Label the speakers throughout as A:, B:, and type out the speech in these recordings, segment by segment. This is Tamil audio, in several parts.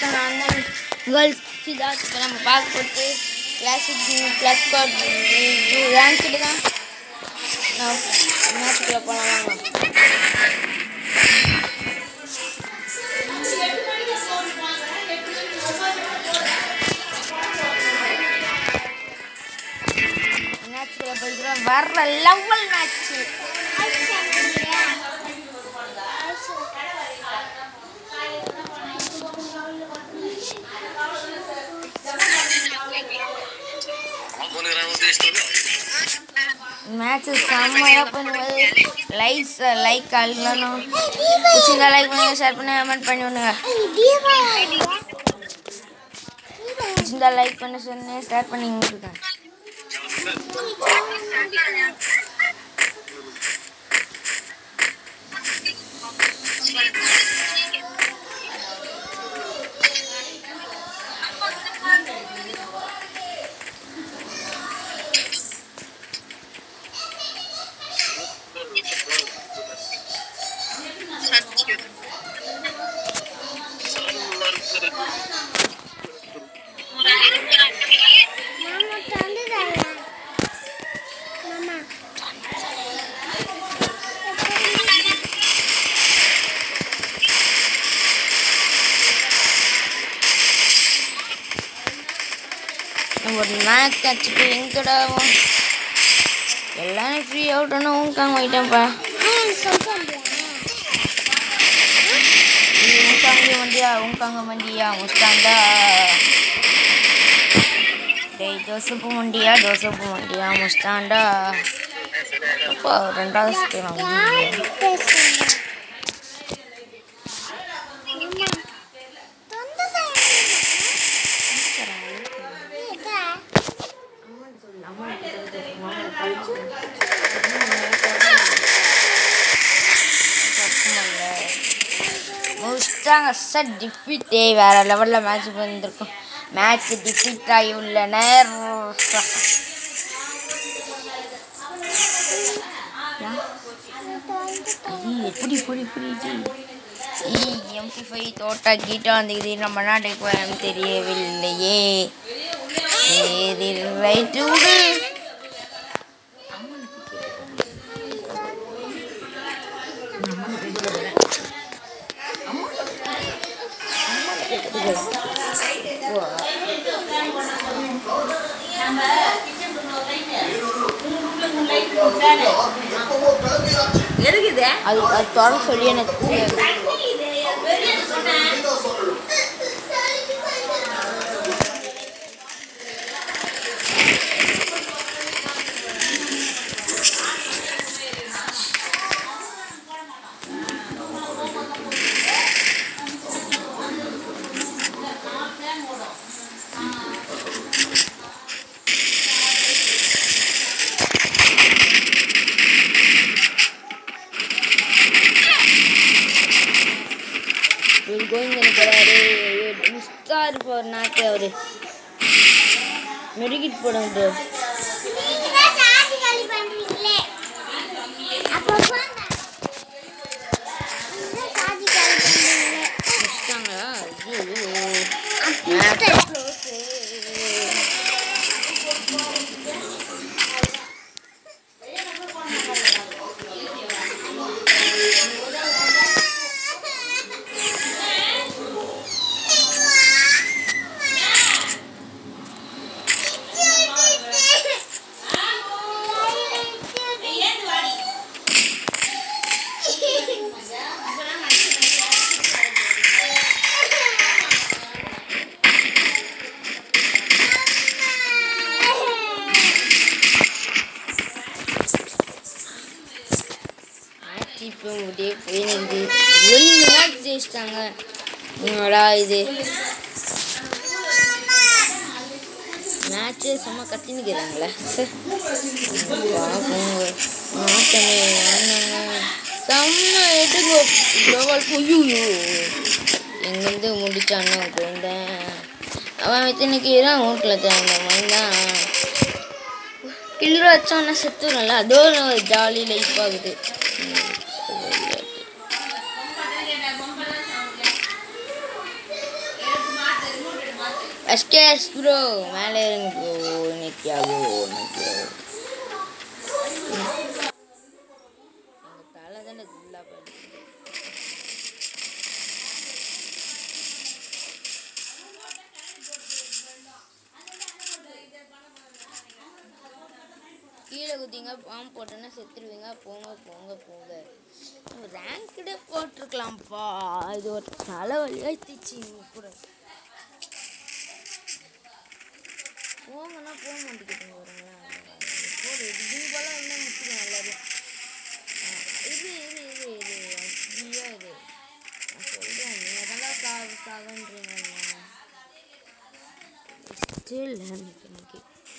A: வணக்கம் நான் தான் கேர்ள்ஸ் சிதார்த் இப்போ நம்ம பார்க்க போட்டு கிளாசிக் கிளாஸ் கார்ட் ரேங்க்டு தான் நான் மேட்ச்சுக்குள்ளே போகலாம் வாங்க மேட்ச்சுக்குள்ளே போய்க்கிறோம் வர்ற லெவல் மேட்ச்சு மேட்ச் செம்மையாக பண்ணும்போது லைக்ஸ் லைக் அழுகணும் பிடிச்சிருந்தா லைக் பண்ணுங்க ஷேர் பண்ணி கமெண்ட் பண்ணி விடுங்க பிடிச்சிருந்தா லைக் பண்ண சொன்னு ஷேர் பண்ணி விட்டுருக்கேன் நம்ம ஒரு மேட்ச் வச்சுட்டு எங்கடா எல்லாரும் ஃப்ரீ அவுட் ஆனால் உங்காங்க போயிட்டேன்ப்பா இது உங்காங்க வண்டியா உங்காங்க வண்டியா முஸ்தாண்டா டேய் தோசப்பு வண்டியா தோசப்பு வண்டியா முஸ்தாண்டா அப்பா ரெண்டாவது ஸ்டேன் முடிச்சிட்டாங்க சார் டிஃபிட்டே வேற லெவலில் மேட்ச் வந்திருக்கும் மேட்ச் டிஃபிட் ஆகி உள்ள நேரம் எப்படி புடி புரியுது எம்டி ஃபைவ் தோட்டா கீட்டா வந்துக்குது நம்ம நாட்டுக்கு வரணும் தெரியவில்லையே சரி ரைட்டு விடு அது அது தொடர்ந்து சொல்லி எனக்கு தெரியாது இவர் கோவிந்த் நினைக்கிறாரு மிஸ்டா இருப்பார் நாக்கு அவரு மெடிக்கிட் போடுங்க மிஸ்டாங்களா மேட்ச் இப்போ முடிய போய் நின்று ரெண்டு மேட்ச் ஜெயிச்சிட்டாங்க என்னடா இது மேட்ச்சு சும்மா கத்தினுக்கிறாங்களே போங்க மாட்டமே ஆனாங்க செம்ம எடுங்க குளோபல் பொய்யோ எங்கேருந்து முடிச்சானோ குழந்தேன் அவன் வச்சுன்னுக்கிறான் வீட்டில் தகுந்த மாதிரி தான் கில்லு வச்சோன்னா செத்துறோம்ல அதோ ஜாலி லைஃப் ஆகுது ம். எஸ்கேஸ் ப்ரோ மேலே இருங்க ப்ரோ நித்யா ப்ரோ நித்யா எங்கள் தலை தானே ஃபுல்லாக போயிடுச்சு கீழே குத்திங்க பாம்பு போட்டோன்னா செத்துருவீங்க போங்க போங்க போங்க ரேங்க்டே போட்டிருக்கலாம்ப்பா இது ஒரு தலைவலியாயிடுச்சு கூட போங்கன்னா போக மாட்டேங்கிட்டு வருங்களேன் போடு இதுன்னு போல என்ன முடிச்சுக்கணும் எல்லாரும் ஆ, இது இது இது இது ஐயோ இது நான் சொல்கிறேன் நீங்கள் தான் சாகு சாகுன்றீங்க ஸ்டில் எனக்கு இன்னைக்கு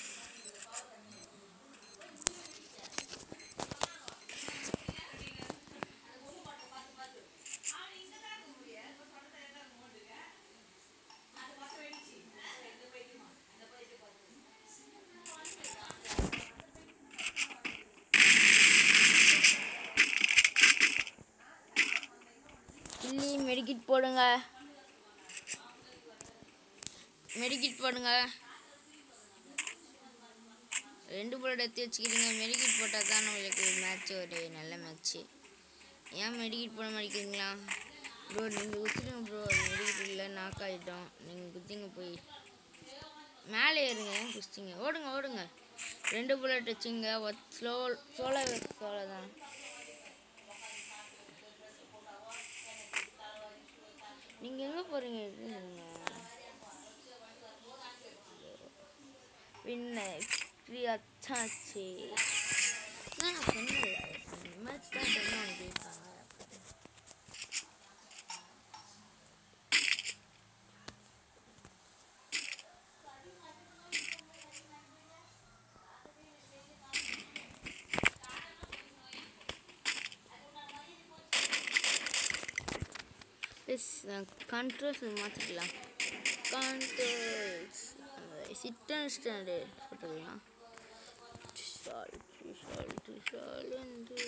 A: இல்லி மெடிக்கிட் போடுங்க மெடிக்கிட் போடுங்க ரெண்டு புல்லட் எடுத்து வச்சுக்கிறீங்க மெடிக்கிட் போட்டால் தான் நம்மளுக்கு மேட்ச் ஒரு நல்ல மேட்ச்சு ஏன் மெடிக்கிட் போட மாட்டேங்கிறீங்களா ப்ரோ நீங்கள் குத்துடுங்க ப்ரோ அது மெடிக்கிட் இல்லை நாக் ஆகிட்டோம் நீங்கள் குத்திங்க போய் மேலே ஏறுங்க ஏன் குஸ்திங்க ஓடுங்க ஓடுங்க ரெண்டு புல்லட் வச்சுங்க ஸ்லோ சோலோ சோலோ தான் நீங்க எங்க போறீங்க இருங்க பின்ன இப்படி அச்சாச்சு நான் சொன்னல மேட்ச் தான் பண்ண கேட்பாங்க எஸ் கண்ட்ரோல்ஸ் மாற்றிக்கலாம் கண்ட்ரோல்ஸ் சிட் அண்ட் ஸ்டாண்டு போட்டுக்கலாம் ஷால் ஷால் ஷால் வந்து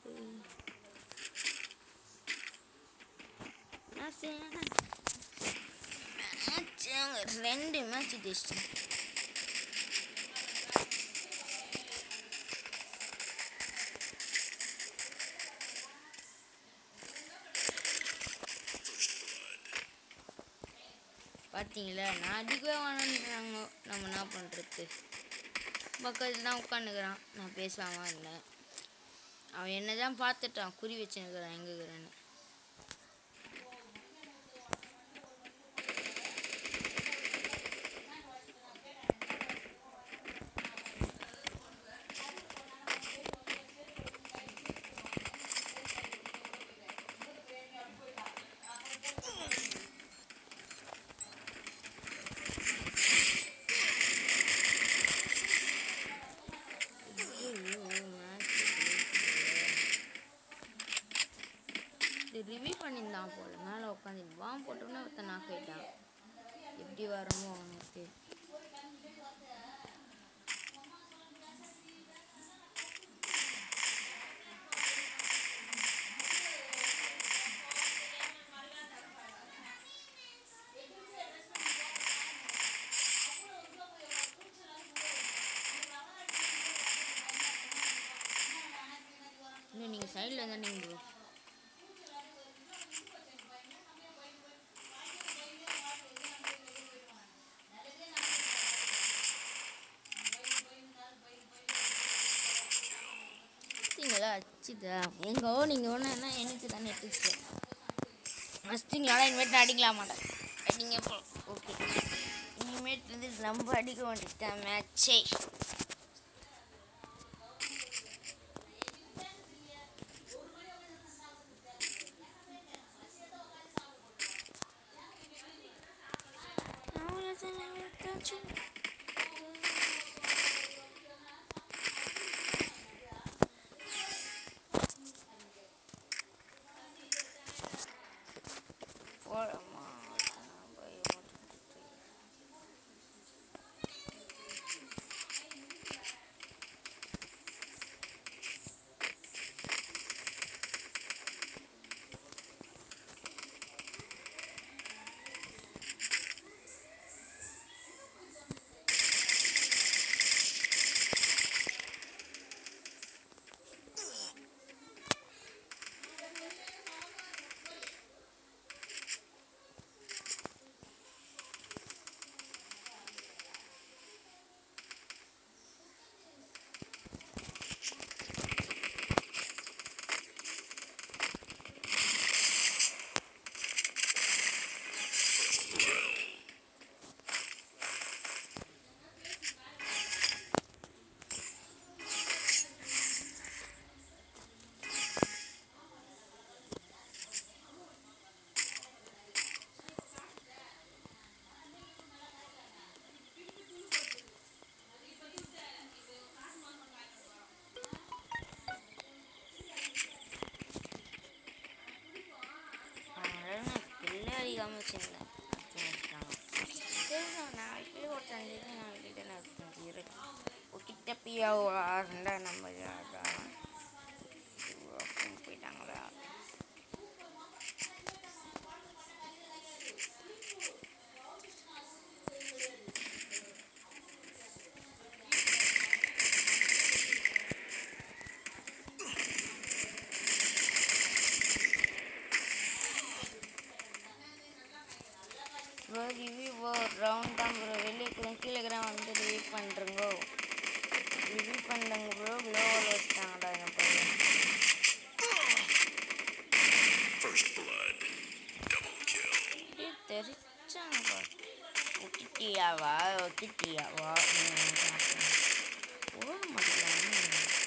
A: நான் செய்யறேன் மேட்ச் ரெண்டு மேட்ச் ஜெயிச்சிட்டேன் பார்த்தீங்களா நான் அடிக்கவே வேணான்றாங்க நம்ம என்ன பண்ணுறது பக்கத்தில் தான் உட்காந்துக்கிறான் நான் பேசாமல் இருந்தேன் அவன் என்ன தான் பார்த்துட்டான் குறி வச்சுருக்கிறான் எங்கே இருக்கிறேன்னு ஐயோ, match இது ரிவ்யூ பண்ணியிருந்தான் போல மேலே உட்காந்து பாம்பு போட்டோன்னே ஒருத்தன் நாக் ஆயிட்டான் எப்படி வரமோ அவனுக்கு இன்னும் நீங்கள் சைடில் தான் நீங்கள் பார்த்தீங்களா அச்சுதா எங்கோ நீங்கள் ஒன்று என்ன எனக்கு தானே எடுத்துச்சு மஸ்டிங்களால இனிமேட்டு அடிக்கலாம் மாட்டேன் அடிங்க போ ஓகே இனிமேட்டு வந்து நம்ம அடிக்க வேண்டியது மேட்சே போடமா தெரியாமல் வச்சுருந்தேன் வச்சுட்டாங்க சரி நான் நாளைக்கு ஒருத்தன் சொல்லி நாளைக்கிட்ட நான் செஞ்சுக்கிறேன் கிட்ட பியாவா இருந்தா நம்ம அதான். போயிட்டாங்களா ப்ரோ ரிவ்யூ ப்ரோ ரவுண்ட் தான் ப்ரோ வெளியே இருக்கிற கீழே இருக்கிற வந்து ரிவ்யூ பண்ணுறங்க ரிவ்யூ பண்ணுங்க ப்ரோ க்ளோவில் வச்சுட்டாங்கடா என் பையன்
B: First blood. Double kill.
A: அப்படியே தெரிச்சாங்க ஒட்டிட்டியாவா ஒட்டிட்டியாவா ஓட மாட்டேங்கிறாங்க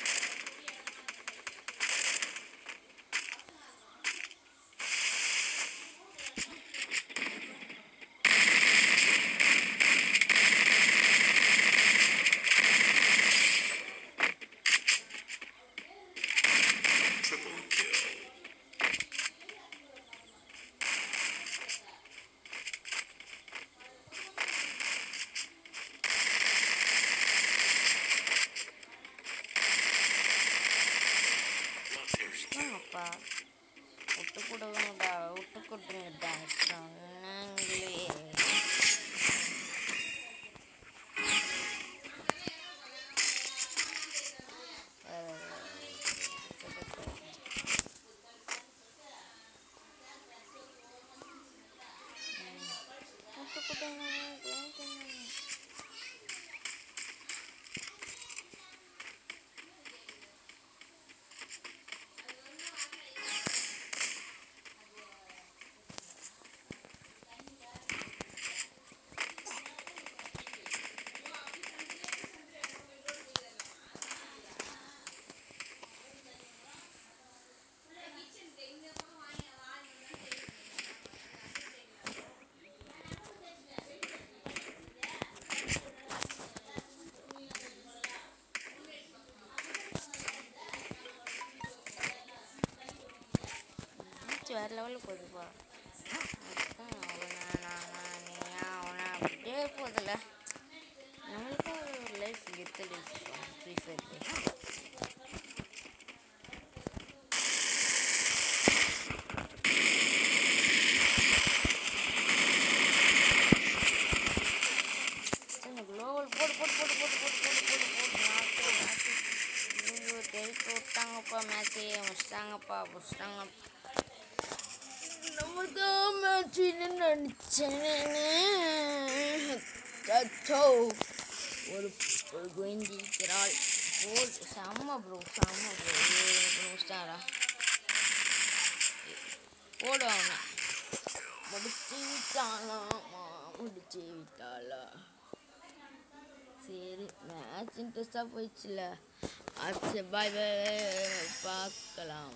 B: Triple kill.
A: அப்பா விட்டு கொடுங்கடா விட்டு கொடுங்கடா சொன்னாங்களே விட்டு கொடுங்க மேட்ச் வேறு லெவலில் போகுதுப்பா அதான் அவனா நானா நீயா அவனா அப்படியே போதில்ல நம்மளுக்கும் ஒரு லைஃப் கெத்து லைஃப் ஃப்ரீ ஃபயர் குளோபல் போட்டு போட்டு போட்டு போட்டு போட்டு போட்டு போட்டு போட்டு நாக்கு நாக்கு ஐயோ தெறிக்க விட்டாங்கப்பா மேட்சே முடிச்சிட்டாங்கப்பா முடிச்சிட்டாங்க நம்ம தான் மேட்ச்னு நினச்சேன் அச்சோ ஒரு ஒரு குயந்திக்கிறாள் போல் செம்ம ப்ரோ செம்ம ப்ரோ முடிச்சிட்டாரா போடு அவனை முடிச்சு விட்டாளா முடிச்சு விட்டாளா சரி மேட்ச் இன்ட்ரெஸ்டாக போயிடுச்சுல அது பாய் பாய் பார்க்கலாம்